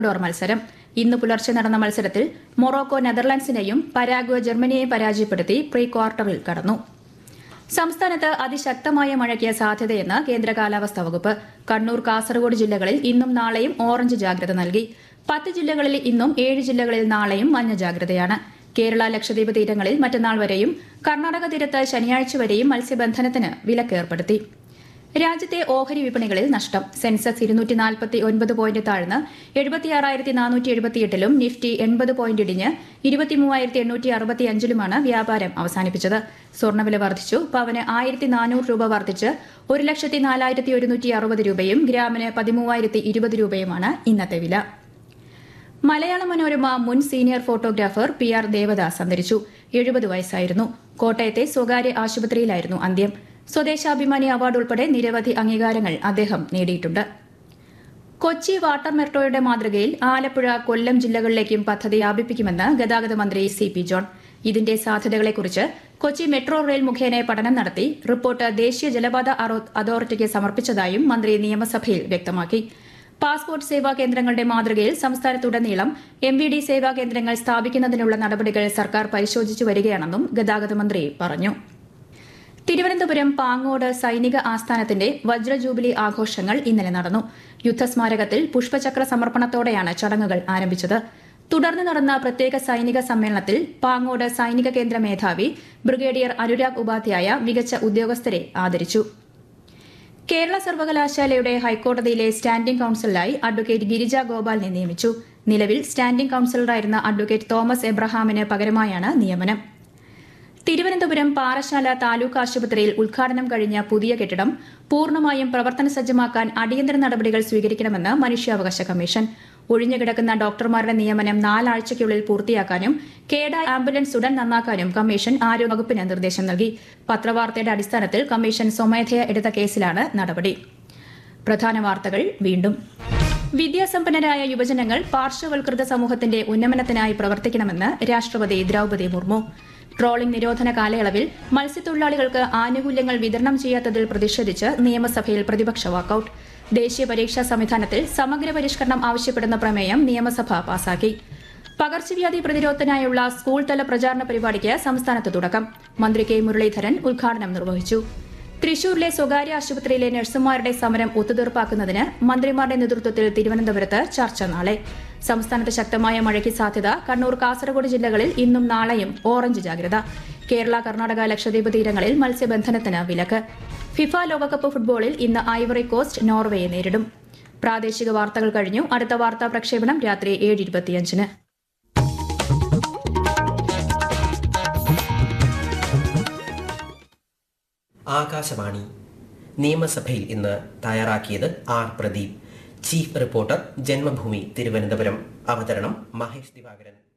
door മത്സരം ഇന്ന് പുലർച്ചെ നടന്ന മത്സരത്തിൽ മൊറോക്കോ നെതർലാൻഡ്സിനെയും പരാഗ്വ ജർമ്മനിയെയും പരാജയപ്പെടുത്തി പ്രീ ക്വാർട്ടറിൽ കടന്നു സംസ്ഥാനത്ത് അതിശക്തമായ മഴയ്ക്ക് സാധ്യതയെന്ന് കേന്ദ്ര കാലാവസ്ഥാ വകുപ്പ് കണ്ണൂർ കാസർഗോഡ് ജില്ലകളിൽ ഇന്നും നാളെയും ഓറഞ്ച് ജാഗ്രത നൽകി പത്ത് ജില്ലകളിൽ ഇന്നും ഏഴ് ജില്ലകളിൽ നാളെയും മഞ്ഞ ജാഗ്രതയാണ് കേരള ലക്ഷദ്വീപ് തീരങ്ങളിൽ മറ്റന്നാൾ വരെയും കർണാടക തീരത്ത് ശനിയാഴ്ച വരെയും മത്സ്യബന്ധനത്തിന് വിലക്കേർപ്പെടുത്തി രാജ്യത്തെ ഓഹരി വിപണികളിൽ നഷ്ടം സെൻസെക്സ് ഇരുന്നൂറ്റി നാൽപ്പത്തി ഒൻപത് പോയിന്റ് താഴ്ന്ന് എഴുപത്തിയാറായിരത്തി നാനൂറ്റി എഴുപത്തിയെട്ടിലും നിഫ്റ്റി എൺപത് പോയിന്റ് ഇടിഞ്ഞ് ഇരുപത്തിമൂവായിരത്തി എണ്ണൂറ്റി അറുപത്തി അഞ്ചിലുമാണ് വ്യാപാരം അവസാനിപ്പിച്ചത് സ്വർണ്ണവില വർദ്ധിച്ചു പവന് ആയിരത്തി നാനൂറ് രൂപ വർദ്ധിച്ച് ഒരു ലക്ഷത്തി നാലായിരത്തി ഒരുന്നൂറ്റി അറുപത് രൂപയും ഗ്രാമിന് പതിമൂവായിരത്തി ഇരുപത് രൂപയുമാണ് ഇന്നത്തെ വില മലയാള മനോരമ മുൻ senior photographer P R Devadas അന്തരിച്ചു എഴുപത് വയസ്സായിരുന്നു കോട്ടയത്തെ സ്വകാര്യ ആശുപത്രിയിലായിരുന്നു അന്ത്യം സ്വദേശാഭിമാനി അവാർഡ് ഉൾപ്പെടെ നിരവധി അംഗീകാരങ്ങൾ അദ്ദേഹം നേടിയിട്ടുണ്ട് കൊച്ചി വാട്ടർ മെട്രോയുടെ മാതൃകയിൽ ആലപ്പുഴ കൊല്ലം ജില്ലകളിലേക്കും പദ്ധതി വ്യാപിപ്പിക്കുമെന്ന് ഗതാഗത മന്ത്രി സി പി ജോൺ ഇതിന്റെ സാധ്യതകളെക്കുറിച്ച് കൊച്ചി മെട്രോ റെയിൽ മുഖേന പഠനം നടത്തി റിപ്പോർട്ട് ദേശീയ ജലപാത അറോ- അതോറിറ്റിക്ക് സമർപ്പിച്ചതായും മന്ത്രി നിയമസഭയിൽ വ്യക്തമാക്കി പാസ്പോർട്ട് സേവാ കേന്ദ്രങ്ങളുടെ മാതൃകയിൽ സംസ്ഥാനത്തുടനീളം എം വി ഡി സേവാ കേന്ദ്രങ്ങൾ സ്ഥാപിക്കുന്നതിനുള്ള നടപടികൾ സർക്കാർ പരിശോധിച്ചു വരികയാണെന്നും ഗതാഗത മന്ത്രി പറഞ്ഞു തിരുവനന്തപുരം പാങ്ങോട് സൈനിക ആസ്ഥാനത്തിന്റെ വജ്ര ജൂബിലി ആഘോഷങ്ങൾ ഇന്നലെ നടന്നു യുദ്ധസ്മാരകത്തിൽ പുഷ്പചക്ര സമർപ്പണത്തോടെയാണ് ചടങ്ങുകൾ ആരംഭിച്ചത് തുടർന്ന് നടന്ന പ്രത്യേക സൈനിക സമ്മേളനത്തിൽ പാങ്ങോട് സൈനിക കേന്ദ്ര മേധാവി ബ്രിഗേഡിയർ അനുരാഗ് ഉപാധ്യായ മികച്ച ഉദ്യോഗസ്ഥരെ ആദരിച്ചു കേരള സർവകലാശാലയുടെ ഹൈക്കോടതിയിലെ സ്റ്റാൻഡിംഗ് കൌൺസിലായി അഡ്വക്കേറ്റ് ഗിരിജ ഗോപാലിനെ നിയമിച്ചു നിലവിൽ സ്റ്റാൻഡിംഗ് കൌൺസിലറായിരുന്ന അഡ്വക്കേറ്റ് തോമസ് എബ്രഹാമിന് പകരമായാണ് നിയമനം തിരുവനന്തപുരം പാറശാല താലൂക്ക് ആശുപത്രിയിൽ ഉദ്ഘാടനം കഴിഞ്ഞ പുതിയ കെട്ടിടം പൂർണ്ണമായും പ്രവർത്തന സജ്ജമാക്കാൻ അടിയന്തര നടപടികൾ സ്വീകരിക്കണമെന്ന് മനുഷ്യാവകാശ കമ്മീഷൻ ഒഴിഞ്ഞുകിടക്കുന്ന ഡോക്ടർമാരുടെ നിയമനം നാലാഴ്ചയ്ക്കുള്ളിൽ പൂർത്തിയാക്കാനും കേടായ ആംബുലൻസ് ഉടൻ നന്നാക്കാനും കമ്മീഷൻ ആരോഗ്യവകുപ്പിന് നിർദ്ദേശം നൽകി പത്രവാർത്തയുടെ അടിസ്ഥാനത്തിൽ കമ്മീഷൻ സ്വമേധയ എടുത്ത കേസിലാണ് നടപടി പ്രധാന വാർത്തകൾ വീണ്ടും വിദ്യാസമ്പന്നരായ യുവജനങ്ങൾ പാർശ്വവൽകൃത സമൂഹത്തിന്റെ ഉന്നമനത്തിനായി പ്രവർത്തിക്കണമെന്ന് രാഷ്ട്രപതി ദ്രൌപദി മുർമു ട്രോളിംഗ് നിരോധന കാലയളവിൽ മത്സ്യത്തൊഴിലാളികൾക്ക് ആനുകൂല്യങ്ങൾ വിതരണം ചെയ്യാത്തതിൽ പ്രതിഷേധിച്ച് നിയമസഭയിൽ പ്രതിപക്ഷ വാക്കൌട്ട് ദേശീയ പരീക്ഷാ സംവിധാനത്തിൽ സമഗ്ര പരിഷ്കരണം ആവശ്യപ്പെടുന്ന പ്രമേയം നിയമസഭ പാസാക്കി പകർച്ചവ്യാധി പ്രതിരോധത്തിനായുള്ള സ്കൂൾ തല പ്രചാരണ പരിപാടിക്ക് സംസ്ഥാനത്ത് തുടക്കം മന്ത്രി കെ മുരളീധരൻ ഉദ്ഘാടനം നിർവഹിച്ചു തൃശൂരിലെ സ്വകാര്യ ആശുപത്രിയിലെ നഴ്സുമാരുടെ സമരം ഒത്തുതീർപ്പാക്കുന്നതിന് മന്ത്രിമാരുടെ നേതൃത്വത്തിൽ തിരുവനന്തപുരത്ത് ചർച്ച നാളെ സംസ്ഥാനത്ത് ശക്തമായ മഴയ്ക്ക് സാധ്യത കണ്ണൂർ കാസർഗോഡ് ജില്ലകളിൽ ഇന്നും നാളെയും ഓറഞ്ച് ജാഗ്രത കേരള കർണാടക ലക്ഷദ്വീപ് തീരങ്ങളിൽ മത്സ്യബന്ധനത്തിന് വിലക്ക് ഫിഫ ലോകകപ്പ് ഫുട്ബോളിൽ ഇന്ന് ഐവറി കോസ്റ്റ് നോർവേയെ നേരിടും പ്രാദേശിക വാർത്തകൾ കഴിഞ്ഞു അടുത്ത വാർത്താ പ്രക്ഷേപണം രാത്രി ഏഴ് ഇരുപത്തിയഞ്ചിന് ആകാശവാണി നിയമസഭയിൽ ഇന്ന് തയ്യാറാക്കിയത് R Pradeep chief reporter Janmabhumi Thiruvananthapuram അവതരണം മഹേഷ് ദിവാകരൻ